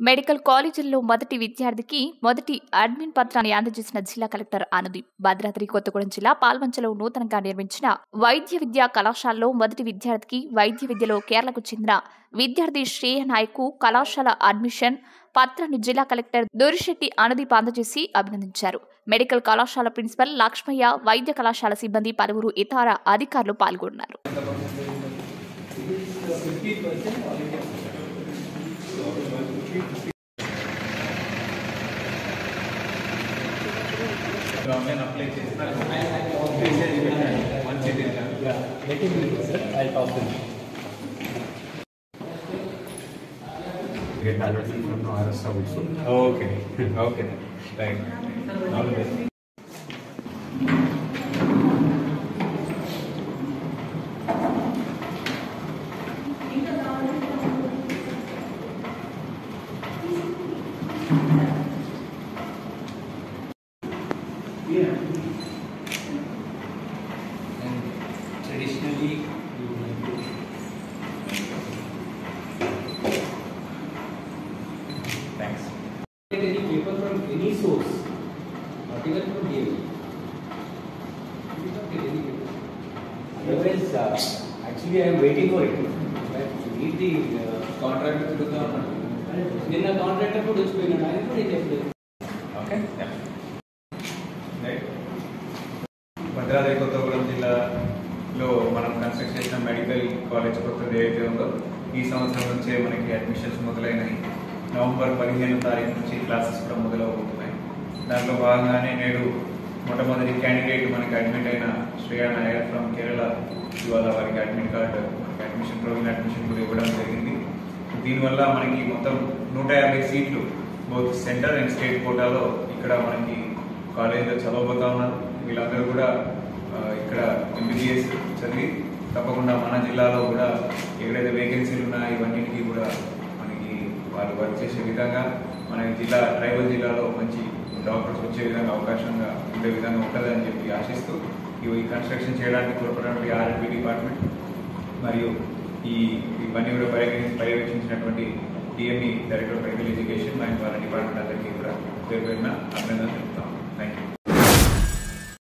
Medical కాలేజీల్లో మొదటి విద్యార్థికి మొదటి అడ్మిన్ పత్రాన్ని అందజేసిన జిల్లా కలెక్టర్ అనుదీప్ భద్రాద్రి కొత్తగూడెం జిల్లా పాల్వంచలో నూతనంగా నిర్మించిన వైద్య విద్యా కళాశాలలో మొదటి విద్యార్థికి వైద్య విద్యలో కేరళకు చెందిన విద్యార్థి శ్రేయ నాయక్ కళాశాల అడ్మిషన్ పత్రాన్ని జిల్లా కలెక్టర్ దొరిశెట్టి అనుదీప్ అందజేసి అభినందించారు మెడికల్ కళాశాల ప్రిన్సిపల్ లక్ష్మయ్య వైద్య కళాశాల సిబ్బంది పలువురు ఇతర అధికారులు పాల్గొన్నారు ఆన్లైన్ అప్లై చేసిన మెసేజ్ పెట్టండి మంచిది Let him be here, sir. I'll talk to him. get directly from the RS also. Okay okay right all the best And traditionally, you like to thanks get any paper from any source, not even from DAV. You don't get any paper. Otherwise, uh, actually, I am waiting for it. But you need the uh, contract to the నిన్న contractor కూడా వచ్చిపోయినాడు ఆయన కూడా ఏం చెప్పలేదు okay right Bhadradri Kothagudem జిల్లాలో మనం construct చేసిన మెడికల్ కాలేజ్ కొత్తది ఏదైతే ఉందో ఈ సంవత్సరం నుంచే మనకి అడ్మిషన్స్ మొదలైనాయి నవంబర్ పదిహేను తారీఖు నుంచి క్లాసెస్ కూడా మొదలవుతున్నాయి దాంట్లో భాగంగానే నేడు మొట్టమొదటి క్యాండిడేట్ మనకి అడ్మిట్ అయిన శ్రేయా నాయర్ ఫ్రమ్ కేరళ ఇవాళ వారికి అడ్మిట్ కార్డు మనకి అడ్మిషన్ ప్రోగ్రామ్ అడ్మిషన్ కూడా ఇవ్వడం జరిగింది దీనివల్ల మనకి మొత్తం నూట యాభై సీట్లు బోత్ సెంటర్ అండ్ స్టేట్ కోటాలో ఇక్కడ మనకి కాలేజీలో చదవబోతా ఉన్నారు వీళ్ళందరూ కూడా ఆ, ఇక్కడ ఎంబీబీఎస్ చదివి తప్పకుండా మన జిల్లాలో కూడా ఎక్కడైతే వేకెన్సీలు ఉన్నాయో ఇవన్నిటికీ కూడా మనకి వాళ్ళు వర్క్ చేసే విధంగా మన జిల్లా ట్రైబల్ జిల్లాలో మంచి డాక్టర్స్ వచ్చే విధంగా అవకాశంగా ఉండే విధంగా ఉంటుందని చెప్పి ఆశిస్తూ ఇవి ఈ కన్స్ట్రక్షన్ చేయడానికి తోడ్పడినటువంటి ఆర్ఎంపీ డిపార్ట్మెంట్ మరియు ఈ ఇవన్నీ కూడా పర్యవేక్ష- పర్యవేక్షించినటువంటి DME director of medical education మరియు వాళ్ళ డిపార్ట్మెంట్ అందరికీ కూడా పేరు పేరున అభినందనలు చెప్తాం